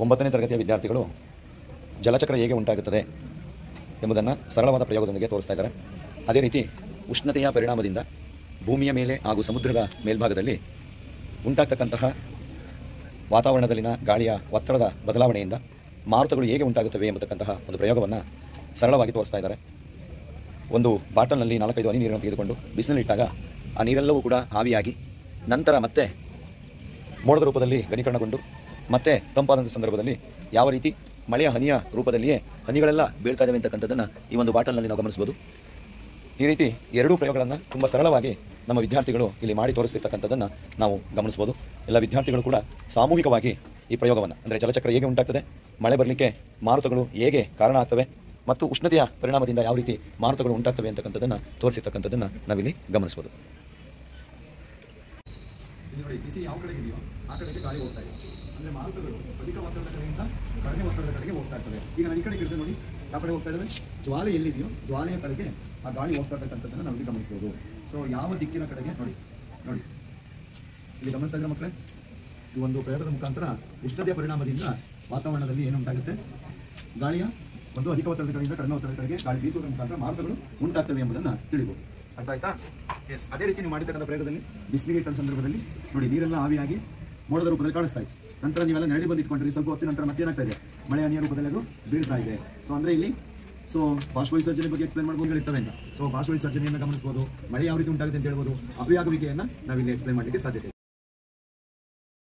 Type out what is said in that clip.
ಒಂಬತ್ತನೇ ತರಗತಿಯ ವಿದ್ಯಾರ್ಥಿಗಳು ಜಲಚಕ್ರ ಹೇಗೆ ಉಂಟಾಗುತ್ತದೆ ಎಂಬುದನ್ನು ಸರಳವಾದ ಪ್ರಯೋಗದೊಂದಿಗೆ ತೋರಿಸ್ತಾ ಇದ್ದಾರೆ ಅದೇ ರೀತಿ ಉಷ್ಣತೆಯ ಪರಿಣಾಮದಿಂದ ಭೂಮಿಯ ಮೇಲೆ ಹಾಗೂ ಸಮುದ್ರದ ಮೇಲ್ಭಾಗದಲ್ಲಿ ಉಂಟಾಗ್ತಕ್ಕಂತಹ ವಾತಾವರಣದಲ್ಲಿನ ಗಾಳಿಯ ಒತ್ತಡದ ಬದಲಾವಣೆಯಿಂದ ಮಾರುತಗಳು ಹೇಗೆ ಉಂಟಾಗುತ್ತವೆ ಎಂಬತಕ್ಕಂತಹ ಒಂದು ಪ್ರಯೋಗವನ್ನು ಸರಳವಾಗಿ ತೋರಿಸ್ತಾ ಇದ್ದಾರೆ ಒಂದು ಬಾಟಲ್ನಲ್ಲಿ ನಾಲ್ಕೈದು ಹನಿ ನೀರನ್ನು ತೆಗೆದುಕೊಂಡು ಬಿಸಿಲಲ್ಲಿಟ್ಟಾಗ ಆ ನೀರೆಲ್ಲವೂ ಕೂಡ ಆವಿಯಾಗಿ ನಂತರ ಮತ್ತೆ ಮೋಡದ ರೂಪದಲ್ಲಿ ಘನೀಕರಣಗೊಂಡು ಮತ್ತೆ ತಂಪಾದಂಥ ಸಂದರ್ಭದಲ್ಲಿ ಯಾವ ರೀತಿ ಮಳೆಯ ಹನಿಯ ರೂಪದಲ್ಲಿಯೇ ಹನಿಗಳೆಲ್ಲ ಬೀಳ್ತಾ ಇದ್ದಾವೆ ಅಂತಕ್ಕಂಥದ್ದನ್ನು ಈ ಒಂದು ಬಾಟಲ್ನಲ್ಲಿ ನಾವು ಗಮನಿಸ್ಬೋದು ಈ ರೀತಿ ಎರಡೂ ಪ್ರಯೋಗಗಳನ್ನು ತುಂಬ ಸರಳವಾಗಿ ನಮ್ಮ ವಿದ್ಯಾರ್ಥಿಗಳು ಇಲ್ಲಿ ಮಾಡಿ ತೋರಿಸ್ತಿರ್ತಕ್ಕಂಥದ್ದನ್ನು ನಾವು ಗಮನಿಸ್ಬೋದು ಎಲ್ಲ ವಿದ್ಯಾರ್ಥಿಗಳು ಕೂಡ ಸಾಮೂಹಿಕವಾಗಿ ಈ ಪ್ರಯೋಗವನ್ನು ಅಂದರೆ ಜಲಚಕ್ರ ಹೇಗೆ ಉಂಟಾಗ್ತದೆ ಮಳೆ ಬರಲಿಕ್ಕೆ ಮಾರುತಗಳು ಹೇಗೆ ಕಾರಣ ಆಗ್ತವೆ ಮತ್ತು ಉಷ್ಣತೆಯ ಪರಿಣಾಮದಿಂದ ಯಾವ ರೀತಿ ಮಾರುತಗಳು ಉಂಟಾಗ್ತವೆ ಅಂತಕ್ಕಂಥದ್ದನ್ನು ತೋರಿಸಿರ್ತಕ್ಕಂಥದ್ದನ್ನು ನಾವಿಲ್ಲಿ ಗಮನಿಸ್ಬೋದು ಇಲ್ಲಿ ನೋಡಿ ಬಿಸಿ ಯಾವ ಕಡೆ ಇದೆಯೋ ಆ ಕಡೆಗೆ ಗಾಳಿ ಹೋಗ್ತಾ ಇದೆ ಅಂದ್ರೆ ಮಾರುತಗಳು ಅಧಿಕ ಒತ್ತಡದ ಕಡೆಯಿಂದ ಕಡಿಮೆ ಒತ್ತಡದ ಕಡೆಗೆ ಹೋಗ್ತಾ ಇರ್ತವೆ ಈಗ ನಾನು ಈ ಕಡೆ ಇರ್ತೇನೆ ನೋಡಿ ಯಾವ ಕಡೆ ಹೋಗ್ತಾ ಇದ್ದಾವೆ ಜ್ವಾಲೆ ಎಲ್ಲಿದೆಯೋ ಜ್ವಾಲೆಯ ಕಡೆಗೆ ಆ ಗಾಳಿ ಹೋಗ್ತಾ ಇರ್ತಕ್ಕಂಥದ್ದನ್ನು ನಾವು ಇಲ್ಲಿ ಗಮನಿಸ್ಬೋದು ಸೊ ಯಾವ ದಿಕ್ಕಿನ ಕಡೆಗೆ ನೋಡಿ ನೋಡಿ ಇಲ್ಲಿ ಗಮನಿಸ್ತಾ ಇದ್ರೆ ಮಕ್ಕಳೇ ಈ ಒಂದು ಪ್ರಯೋಗದ ಮುಖಾಂತರ ಉಷ್ಣತೆಯ ಪರಿಣಾಮದಿಂದ ವಾತಾವರಣದಲ್ಲಿ ಏನುಂಟಾಗುತ್ತೆ ಗಾಳಿಯ ಒಂದು ಅಧಿಕ ಒತ್ತಡದ ಕಡೆಯಿಂದ ಕಡಿಮೆ ಒತ್ತಡದ ಕಡೆಗೆ ಗಾಳಿ ಬೀಸುವುದರ ಮುಖಾಂತರ ಮಾರುತಗಳು ಉಂಟಾಗ್ತವೆ ಎಂಬುದನ್ನು ತಿಳಿಬಹುದು ಅರ್ಥ ಆಯ್ತಾ ಎಸ್ ಅದೇ ರೀತಿ ನೀವು ಮಾಡಿರ್ತಕ್ಕಂಥ ಪ್ರಯೋಗದಲ್ಲಿ ಬಿಸಿಲಿಗೆ ಇಟ್ಟ ಸಂದರ್ಭದಲ್ಲಿ ನೋಡಿ ನೀರೆಲ್ಲ ಆವಿಯಾಗಿ ಮೋಡದ ರೂಪದಲ್ಲಿ ಕಾಣಿಸ್ತಾ ಇದೆ ನಂತರ ನೀವೆಲ್ಲ ನೆರಳಿ ಬಂದು ಇಟ್ಕೊಂಡ್ರಿ ಸ್ವಲ್ಪ ಹೊತ್ತಿನ ನಂತರ ಮತ್ತೆ ಏನಾಗ್ತಾ ಇದೆ ಮಳೆ ಹನಿಯ ರೂಪದಲ್ಲಿ ಅದು ಬೀಳ್ತಾ ಇದೆ ಸೊ ಅಂದ್ರೆ ಇಲ್ಲಿ ಸೊ ಬಾಷ್ಪ ವಿಸರ್ಜನೆ ಬಗ್ಗೆ ಎಕ್ಸ್ಪ್ಲೇನ್ ಮಾಡ್ಬೋದು ಇರ್ತವೆ ಅಂತ ಸೊ ಬಾಷ್ಪ ವಿಸರ್ಜನೆಯನ್ನು ಗಮನಿಸಬಹುದು ಮಳೆ ಯಾವ ರೀತಿ ಉಂಟಾಗುತ್ತೆ ಅಂತ ಹೇಳ್ಬೋದು ಅವಿಯಾಗುವಿಕೆಯನ್ನು ನಾವಿಲ್ಲಿ ಎಕ್ಸ್ಪ್ಲೇನ್ ಮಾಡಲಿಕ್ಕೆ ಸಾಧ್ಯತೆ ಇದೆ